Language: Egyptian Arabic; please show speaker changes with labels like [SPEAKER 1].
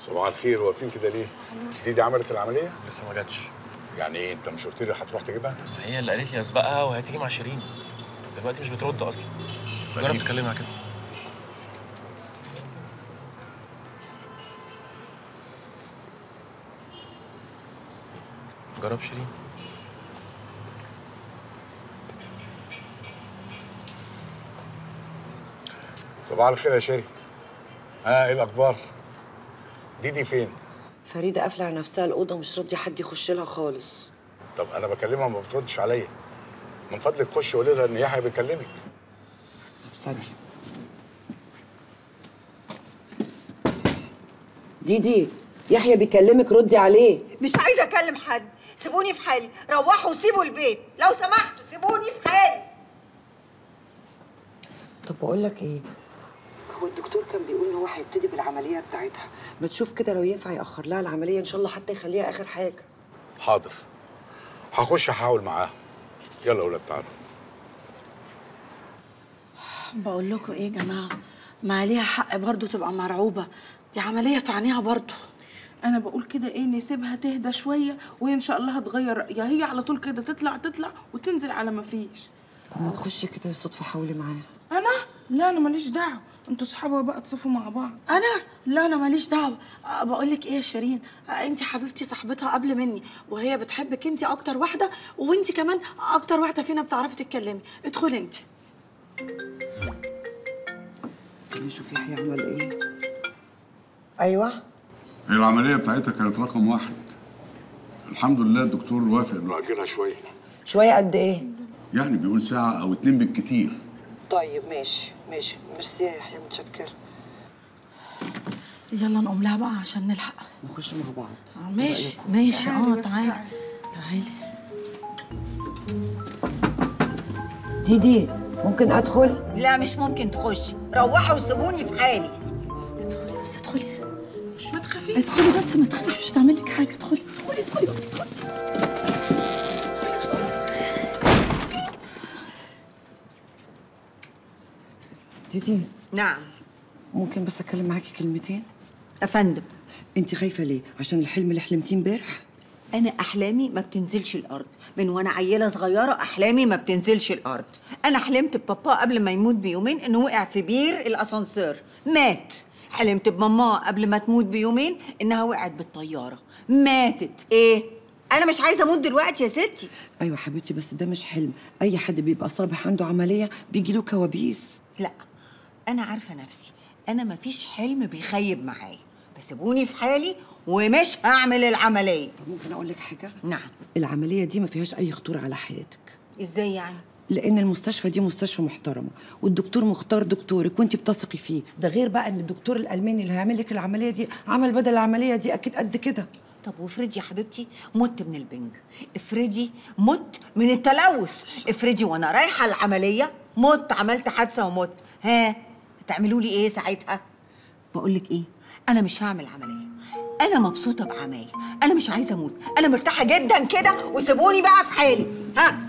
[SPEAKER 1] صباح الخير واقفين كده ليه؟ دي دي عملت العملية؟
[SPEAKER 2] لسه ما جاتش
[SPEAKER 1] يعني ايه انت مش قلت لي هتروح تجيبها؟
[SPEAKER 2] هي اللي قالت لي اسبقها وهتيجي مع شيرين دلوقتي مش بترد اصلا جرب
[SPEAKER 1] غريب.
[SPEAKER 2] تكلمها كده جرب شيرين
[SPEAKER 1] صباح الخير يا شيري ها ايه الاخبار؟ دي دي فين؟
[SPEAKER 3] فريدة قافلة على نفسها الأوضة مش راضية حد يخش لها خالص
[SPEAKER 1] طب انا بكلمها ما بتردش عليا من فضلك خش قولي لها ان يحيى بيكلمك
[SPEAKER 3] طب ثانية ديدي يحيى بيكلمك ردي عليه
[SPEAKER 4] مش عايزه اكلم حد سيبوني في حالي روحوا وسيبوا البيت لو سمحتوا سيبوني في حالي
[SPEAKER 3] طب بقول لك ايه هو الدكتور كان بيقول ان هو هيبتدي بالعمليه بتاعتها ما تشوف كده لو ينفع ياخر لها العمليه ان شاء الله حتى يخليها اخر حاجه
[SPEAKER 1] حاضر هخش احاول معاها يلا يا ولاد تعالوا
[SPEAKER 5] بقول لكم ايه يا جماعه ما عليها حق برضه تبقى مرعوبه دي عمليه في عينيها برضه
[SPEAKER 6] انا بقول كده ايه نسيبها تهدى شويه وهي ان شاء الله هتغير رايها هي على طول كده تطلع تطلع وتنزل على ما فيش
[SPEAKER 3] ما تخشي كده بالصدفه حاولي معاها
[SPEAKER 6] انا لا انا ماليش دعوه انتوا صحابها بقى تصفوا مع بعض
[SPEAKER 5] انا لا انا ماليش دعوه أه بقول لك ايه يا شيرين أه انت حبيبتي صاحبتها قبل مني وهي بتحبك انت اكتر واحده وانت كمان اكتر واحده فينا بتعرفي تتكلمي ادخلي انت
[SPEAKER 3] استني شوف يحيى عمل ايه ايوه
[SPEAKER 1] هي العملية بتاعتها كانت رقم واحد الحمد لله الدكتور وافق انه اجلها شوية
[SPEAKER 3] شويه قد ايه
[SPEAKER 1] يعني بيقول ساعة او اتنين بالكتير
[SPEAKER 3] طيب ماشي ماشي ميرسي يا يحيى متشكر
[SPEAKER 5] يلا نقوم لها بقى عشان نلحق
[SPEAKER 3] نخش مع بعض
[SPEAKER 5] آه، ماشي ماشي اه تعالي تعالي
[SPEAKER 3] ديدي ممكن ادخل
[SPEAKER 4] لا مش ممكن تخشي روحوا وسيبوني في حالي
[SPEAKER 5] ادخلي بس ادخلي
[SPEAKER 6] مش ما تخافيش
[SPEAKER 5] ادخلي بس ما تخافيش مش هتعمل لك حاجه ادخلي ادخلي ادخلي بس ادخلي ادخلي بسرعة.
[SPEAKER 3] ديدي
[SPEAKER 4] نعم
[SPEAKER 3] ممكن بس اتكلم معاكي كلمتين
[SPEAKER 4] افندم
[SPEAKER 3] انت خايفه ليه عشان الحلم اللي حلمتيه امبارح
[SPEAKER 4] انا احلامي ما بتنزلش الارض من وانا عيله صغيره احلامي ما بتنزلش الارض انا حلمت ببابا قبل ما يموت بيومين انه وقع في بير الاسانسير مات حلمت بماما قبل ما تموت بيومين انها وقعت بالطياره ماتت ايه انا مش عايزه اموت دلوقتي يا ستي
[SPEAKER 3] ايوه حبيبتي بس ده مش حلم اي حد بيبقى صابح عنده عمليه بيجي له كوابيس
[SPEAKER 4] لا انا عارفه نفسي انا مفيش حلم بيخيب معايا فسيبوني في حالي ومش هعمل العمليه
[SPEAKER 3] طب ممكن اقول لك حاجه
[SPEAKER 4] نعم
[SPEAKER 3] العمليه دي ما فيهاش اي خطوره على حياتك
[SPEAKER 4] ازاي يعني
[SPEAKER 3] لان المستشفى دي مستشفى محترمه والدكتور مختار دكتورك وانت بتثقي فيه ده غير بقى ان الدكتور الالماني اللي هيعمل لك العمليه دي عمل بدل العمليه دي اكيد قد كده
[SPEAKER 4] طب وافرضي يا حبيبتي مت من البنج افرضي مت من التلوث افرضي وانا رايحه العمليه مت عملت حادثه ومت ها هتعملوا لي ايه ساعتها بقول لك ايه انا مش هعمل عمليه انا مبسوطه بعمايل انا مش عايزه اموت انا مرتاحه جدا كده وسيبوني بقى في حالي ها